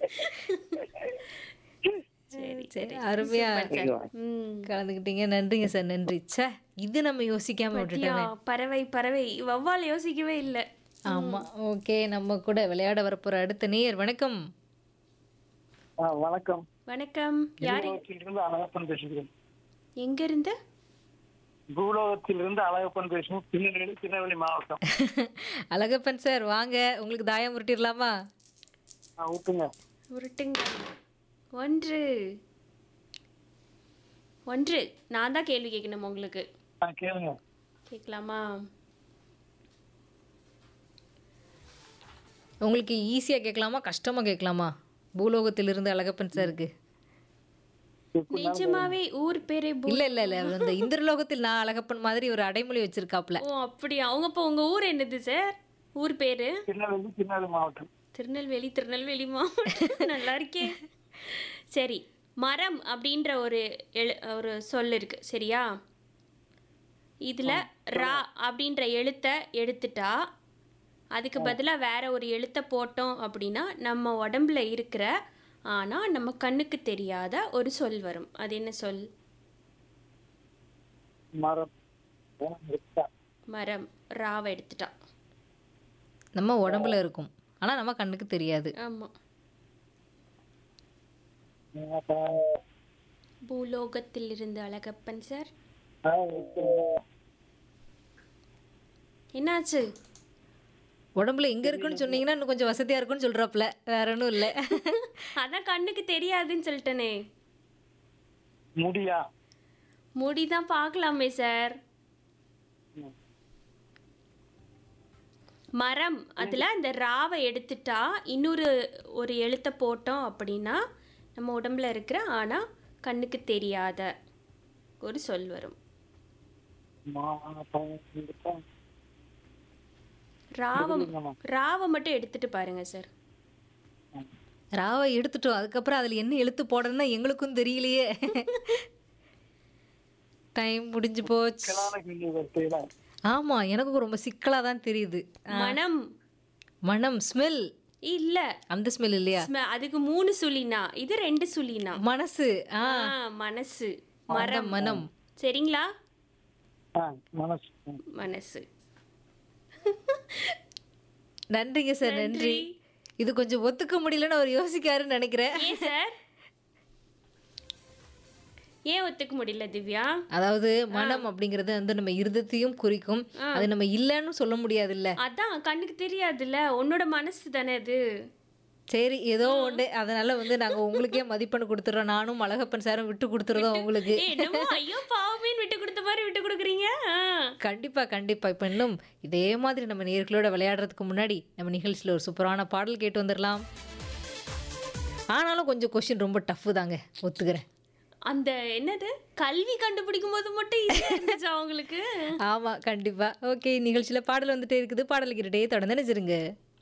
சரி சரி அருமையா ம் கலந்துக்கிட்டீங்க நன்றிங்க சார் நன்றி ச்சே இது நம்ம யோசிக்காம பத்தியா விட்டுட்டோமே பறவை பறவை வவ்வால் யோசிக்கவே இல்ல ஆமா ஓகே நம்ம கூட விளையாட வரப்போற அடுத்த நேயர் வணக்கம் ஆ, வணக்கம் வணக்கம் யாரு பூலோகத்திலிருந்து அழகப்பன் பேசுகிறேன் எங்க இருந்து பூலோகத்திலிருந்து அழகப்பன் பேசுகிறேன் திருநெல்வேலி திருநெல்வேலி மாவட்டம் அழகப்பன் சார் வாங்க உங்களுக்கு தாயம் உருட்டிடலாமா ஆ, ஊட்டுங்க உருட்டுங்க ஒன்று ஒன்று நான் தான் கேள்வி கேட்கணும் உங்களுக்கு ஆ, கேளுங்க கேட்கலாமா உங்களுக்கு ஈஸியா கேட்கலாமா கஷ்டமா கேட்கலாமா பூலோகத்திலிருந்து அழகப்பன் சாருக்கு நிஜமாவே ஊர் பேரே பூ- இல்ல இல்ல இல்ல அவர் இந்த இந்திரலோகத்தில் நான் அழகப்பன் மாதிரி ஒரு அடைமொழி வச்சிருக்காப்ல ஓ அப்படியா அவங்க இப்போ உங்க ஊர் என்னது சார் ஊர் பேரு திருநெல்வேலி திருநெல்வேலி மாவட்டம் திருநெல்வேலி திருநெல்வேலி மாவட்டம் நல்லா இருக்கே சரி மரம் அப்படின்ற ஒரு எழு ஒரு சொல் இருக்கு சரியா இதுல ரா அப்படின்ற எழுத்தை எடுத்துட்டா அதுக்கு பதிலா வேற ஒரு எழுத்தை போட்டோம் அப்படின்னா நம்ம உடம்புல இருக்கிற ஆனா நம்ம கண்ணுக்கு தெரியாத ஒரு சொல் வரும் அது என்ன சொல் மரம் இருக்கா? மரம் ராவை எடுத்துட்டா நம்ம உடம்புல இருக்கும் ஆனா நம்ம கண்ணுக்கு தெரியாது ஆமா ஆ, பூலோகத்தில் இருந்து அழகப்பன் சார் ஆ, இருக்குங்க. என்னாச்சு உடம்புல எங்க இருக்குன்னு சொன்னீங்கன்னா இன்னும் கொஞ்சம் வசதியா இருக்கும்னு சொல்றாப்ல வேற ஒன்றும் இல்லை அதான் கண்ணுக்கு தெரியாதுன்னு சொல்லிட்டேனே முடியா முடிதான் பார்க்கலாமே சார் ம். மரம் அதுல அந்த ராவை எடுத்துட்டா இன்னொரு ஒரு எழுத்தை போட்டோம் அப்படின்னா நம்ம உடம்புல இருக்கிற ஆனா கண்ணுக்கு தெரியாத ஒரு சொல் வரும் மா- இருக்கா? ராவம் இல்லைங்கம்மா. ராவை மட்டும் எடுத்துட்டு பாருங்க சார் ராவை எடுத்துட்டோம் அதுக்கப்புறம் அதுல என்ன எழுத்து போடணும்னா எங்களுக்கும் தெரியலையே டைம் முடிஞ்சு போச்சு சிக்கலான கேள்வி வரிசையில ஆமா எனக்கும் ரொம்ப சிக்கலா தான் தெரியுது மனம் மனம் ஸ்மெல் இல்ல அந்த ஸ்மெல் இல்லையா ஸ்ம- அதுக்கு மூணு சுழினா இது ரெண்டு சுழினா மனசு ஆ ஆ, மனசு மரம் மனம் சரிங்களா ஆ, மனசு ம். மனசு நன்றிங்க சார் நன்றி இது கொஞ்சம் ஒத்துக்க முடியலன்னு அவர் யோசிக்காருன்னு நினைக்கிறேன் ஏன் சார் ஏன் ஒத்துக்க முடியல திவ்யா அதாவது மனம் அப்படிங்கறது வந்து நம்ம இருதத்தையும் குறிக்கும் அது நம்ம இல்லைன்னு சொல்ல முடியாதுல்ல அதான் கண்ணுக்கு தெரியாதுல்ல உன்னோட மனசு தானே அது சரி ஏதோ ஒன்று அதனால வந்து நாங்க உங்களுக்கே மதிப்பெண் கொடுத்துறோம் நானும் அழகப்பன் சாரும் விட்டு கொடுத்துறோம் உங்களுக்கு ஏய், என்னமோ ஐயோ பாவமேன்னு விட்டு கொடுத்த மாதிரி விட்டு கொடுக்குறீங்க ஆ. கண்டிப்பா கண்டிப்பா இப்ப இன்னும் இதே மாதிரி நம்ம நேர்களோட விளையாடுறதுக்கு முன்னாடி நம்ம நிகழ்ச்சியில ஒரு சூப்பரான பாடல் கேட்டு வந்துடலாம் ஆனாலும் கொஞ்சம் கொஸ்டின் ரொம்ப டஃப் தாங்க ஒத்துக்கிறேன் அந்த என்னது கல்வி கண்டுபிடிக்கும் போது மட்டும் ஈஸியா இருந்துச்சா உங்களுக்கு ஆமா கண்டிப்பா ஓகே நிகழ்ச்சியில பாடல் வந்துட்டே இருக்குது பாடல் கேட்டுட்டே தொடர்ந்து நினைச்சிருங்க